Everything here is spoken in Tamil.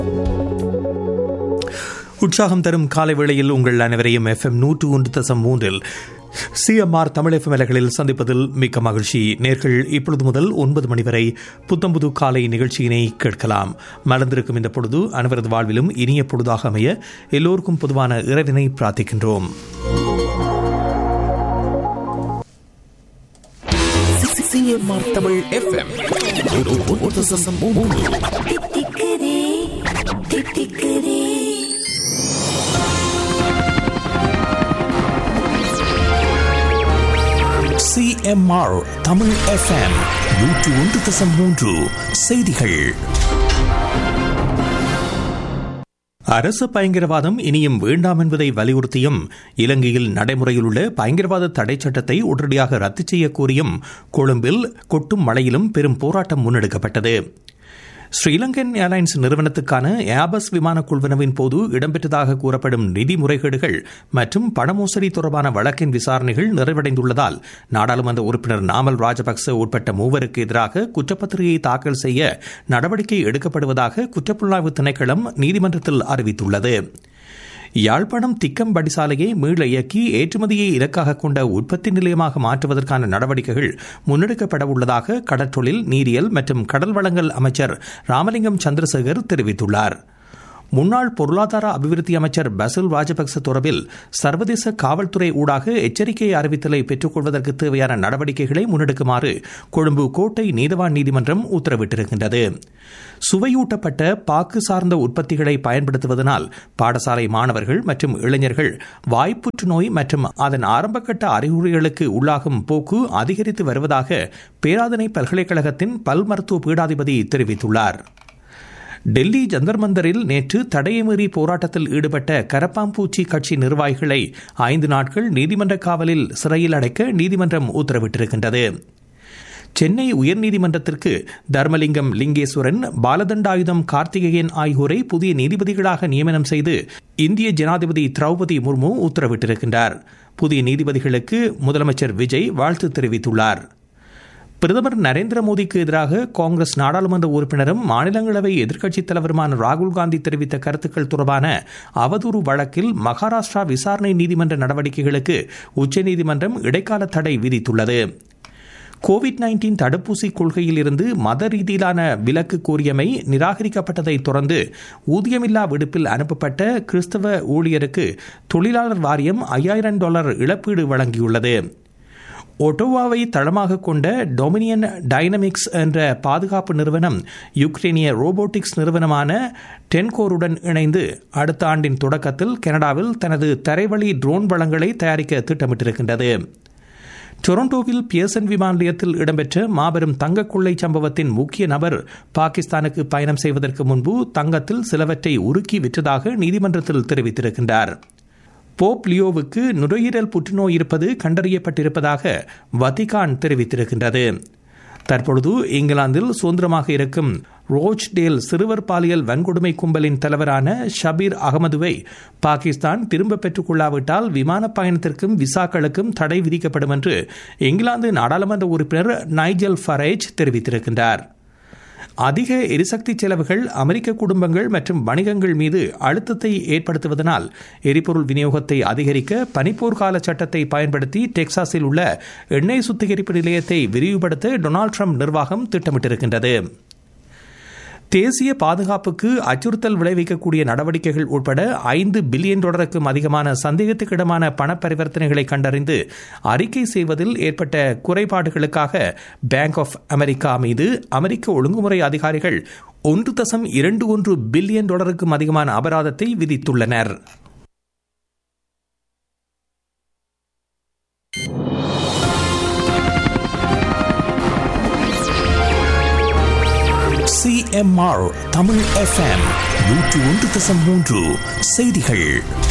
உற்சாகம் தரும் காலை வேளையில் உங்கள் அனைவரையும் எஃப்எம் நூற்று ஒன்று தசம் மூன்றில் சிஎம்ஆர் தமிழ் எஃப்எம் அலைகளில் சந்திப்பதில் மிக்க மகிழ்ச்சி நேர்கள் இப்பொழுது முதல் ஒன்பது மணி வரை புத்தம்புது காலை நிகழ்ச்சியினை கேட்கலாம் மலர்ந்திருக்கும் இந்த பொழுது அனைவரது வாழ்விலும் இனிய பொழுதாக அமைய எல்லோருக்கும் பொதுவான இறைவினை பிரார்த்திக்கின்றோம் சிஎம்ஆர் தமிழ் எஃப்எம் ஒரு தசம் மூன்று தித்திக்குதே தித்திக்குதே சிஎம்ஆர் தமிழ் எஃப்எம் நூற்று ஒன்று தசம் மூன்று செய்திகள் அரசு பயங்கரவாதம் இனியும் வேண்டாம் என்பதை வலியுறுத்தியும் இலங்கையில் நடைமுறையில் உள்ள பயங்கரவாத தடை சட்டத்தை உடனடியாக ரத்து செய்ய கோரியும் கொழும்பில் கொட்டும் மழையிலும் பெரும் போராட்டம் முன்னெடுக்கப்பட்டது ஸ்ரீலங்கன் ஏர்லைன்ஸ் நிறுவனத்துக்கான ஏபஸ் விமான குழுவினவின் போது இடம்பெற்றதாக கூறப்படும் நிதி முறைகேடுகள் மற்றும் பண மோசடி தொடர்பான வழக்கின் விசாரணைகள் நிறைவடைந்துள்ளதால் நாடாளுமன்ற உறுப்பினர் நாமல் ராஜபக்ச உட்பட்ட மூவருக்கு எதிராக குற்றப்பத்திரிகையை தாக்கல் செய்ய நடவடிக்கை எடுக்கப்படுவதாக குற்றப்புலனாய்வு திணைக்களம் நீதிமன்றத்தில் அறிவித்துள்ளது யாழ்ப்பாணம் திக்கம் படிசாலையை மீள இயக்கி ஏற்றுமதியை இலக்காக கொண்ட உற்பத்தி நிலையமாக மாற்றுவதற்கான நடவடிக்கைகள் முன்னெடுக்கப்பட உள்ளதாக கடற்றொழில் நீரியல் மற்றும் கடல் வளங்கள் அமைச்சர் ராமலிங்கம் சந்திரசேகர் தெரிவித்துள்ளார் முன்னாள் பொருளாதார அபிவிருத்தி அமைச்சர் பசில் ராஜபக்ச தொடர்பில் சர்வதேச காவல்துறை ஊடாக எச்சரிக்கை அறிவித்தலை பெற்றுக்கொள்வதற்கு தேவையான நடவடிக்கைகளை முன்னெடுக்குமாறு கொழும்பு கோட்டை நீதவான் நீதிமன்றம் உத்தரவிட்டிருக்கின்றது சுவையூட்டப்பட்ட பாக்கு சார்ந்த உற்பத்திகளை பயன்படுத்துவதனால் பாடசாலை மாணவர்கள் மற்றும் இளைஞர்கள் வாய்ப்புற்று நோய் மற்றும் அதன் ஆரம்பகட்ட அறிகுறிகளுக்கு உள்ளாகும் போக்கு அதிகரித்து வருவதாக பேராதனை பல்கலைக்கழகத்தின் பல் மருத்துவ பீடாதிபதி தெரிவித்துள்ளார் டெல்லி ஜந்தர் மந்தரில் நேற்று தடையை மீறி போராட்டத்தில் ஈடுபட்ட கரப்பாம்பூச்சி கட்சி நிர்வாகிகளை ஐந்து நாட்கள் நீதிமன்ற காவலில் சிறையில் அடைக்க நீதிமன்றம் உத்தரவிட்டிருக்கின்றது சென்னை உயர்நீதிமன்றத்திற்கு தர்மலிங்கம் லிங்கேஸ்வரன் பாலதண்டாயுதம் கார்த்திகேயன் ஆகியோரை புதிய நீதிபதிகளாக நியமனம் செய்து இந்திய ஜனாதிபதி திரௌபதி முர்மு உத்தரவிட்டிருக்கின்றார் புதிய நீதிபதிகளுக்கு முதலமைச்சர் விஜய் வாழ்த்து தெரிவித்துள்ளார் பிரதமர் நரேந்திர மோடிக்கு எதிராக காங்கிரஸ் நாடாளுமன்ற உறுப்பினரும் மாநிலங்களவை எதிர்க்கட்சித் தலைவருமான ராகுல் காந்தி தெரிவித்த கருத்துக்கள் தொடர்பான அவதூறு வழக்கில் மகாராஷ்டிரா விசாரணை நீதிமன்ற நடவடிக்கைகளுக்கு உச்சநீதிமன்றம் இடைக்கால தடை விதித்துள்ளது கோவிட் நைன்டீன் தடுப்பூசி கொள்கையில் இருந்து மத ரீதியிலான விலக்கு கோரியமை நிராகரிக்கப்பட்டதை தொடர்ந்து ஊதியமில்லா விடுப்பில் அனுப்பப்பட்ட கிறிஸ்தவ ஊழியருக்கு தொழிலாளர் வாரியம் ஐயாயிரம் டாலர் இழப்பீடு வழங்கியுள்ளது ஒட்டோவாவை தளமாக கொண்ட டொமினியன் டைனமிக்ஸ் என்ற பாதுகாப்பு நிறுவனம் யுக்ரைனிய ரோபோட்டிக்ஸ் நிறுவனமான டென்கோருடன் இணைந்து அடுத்த ஆண்டின் தொடக்கத்தில் கனடாவில் தனது தரைவழி ட்ரோன் வளங்களை தயாரிக்க திட்டமிட்டிருக்கின்றது டொரண்டோவில் பியர்சன் விமான நிலையத்தில் இடம்பெற்ற மாபெரும் தங்க கொள்ளை சம்பவத்தின் முக்கிய நபர் பாகிஸ்தானுக்கு பயணம் செய்வதற்கு முன்பு தங்கத்தில் சிலவற்றை உருக்கி விற்றதாக நீதிமன்றத்தில் தெரிவித்திருக்கின்றார் போப் லியோவுக்கு நுரையீரல் புற்றுநோய் இருப்பது கண்டறியப்பட்டிருப்பதாக வத்திகான் தெரிவித்திருக்கின்றது தற்பொழுது இங்கிலாந்தில் சுதந்திரமாக இருக்கும் ரோச்டேல் சிறுவர் பாலியல் வன்கொடுமை கும்பலின் தலைவரான ஷபீர் அகமதுவை பாகிஸ்தான் திரும்ப பெற்றுக் கொள்ளாவிட்டால் விமான பயணத்திற்கும் விசாக்களுக்கும் தடை விதிக்கப்படும் என்று இங்கிலாந்து நாடாளுமன்ற உறுப்பினர் நைஜல் ஃபரேஜ் தெரிவித்திருக்கின்றார் அதிக எரிசக்தி செலவுகள் அமெரிக்க குடும்பங்கள் மற்றும் வணிகங்கள் மீது அழுத்தத்தை ஏற்படுத்துவதனால் எரிபொருள் விநியோகத்தை அதிகரிக்க பனிப்போர் கால சட்டத்தை பயன்படுத்தி டெக்சாஸில் உள்ள எண்ணெய் சுத்திகரிப்பு நிலையத்தை விரிவுபடுத்த டொனால்டு ட்ரம்ப் நிர்வாகம் திட்டமிட்டிருக்கின்றது தேசிய பாதுகாப்புக்கு அச்சுறுத்தல் விளைவிக்கக்கூடிய நடவடிக்கைகள் உட்பட ஐந்து பில்லியன் டாலருக்கும் அதிகமான சந்தேகத்துக்கிடமான பண பரிவர்த்தனைகளை கண்டறிந்து அறிக்கை செய்வதில் ஏற்பட்ட குறைபாடுகளுக்காக பேங்க் ஆஃப் அமெரிக்கா மீது அமெரிக்க ஒழுங்குமுறை அதிகாரிகள் ஒன்று தசம் இரண்டு ஒன்று பில்லியன் டாலருக்கும் அதிகமான அபராதத்தை விதித்துள்ளனர் சிஎம்ஆர் தமிழ் எஃப்எம் நூற்று ஒன்று தசம் மூன்று செய்திகள்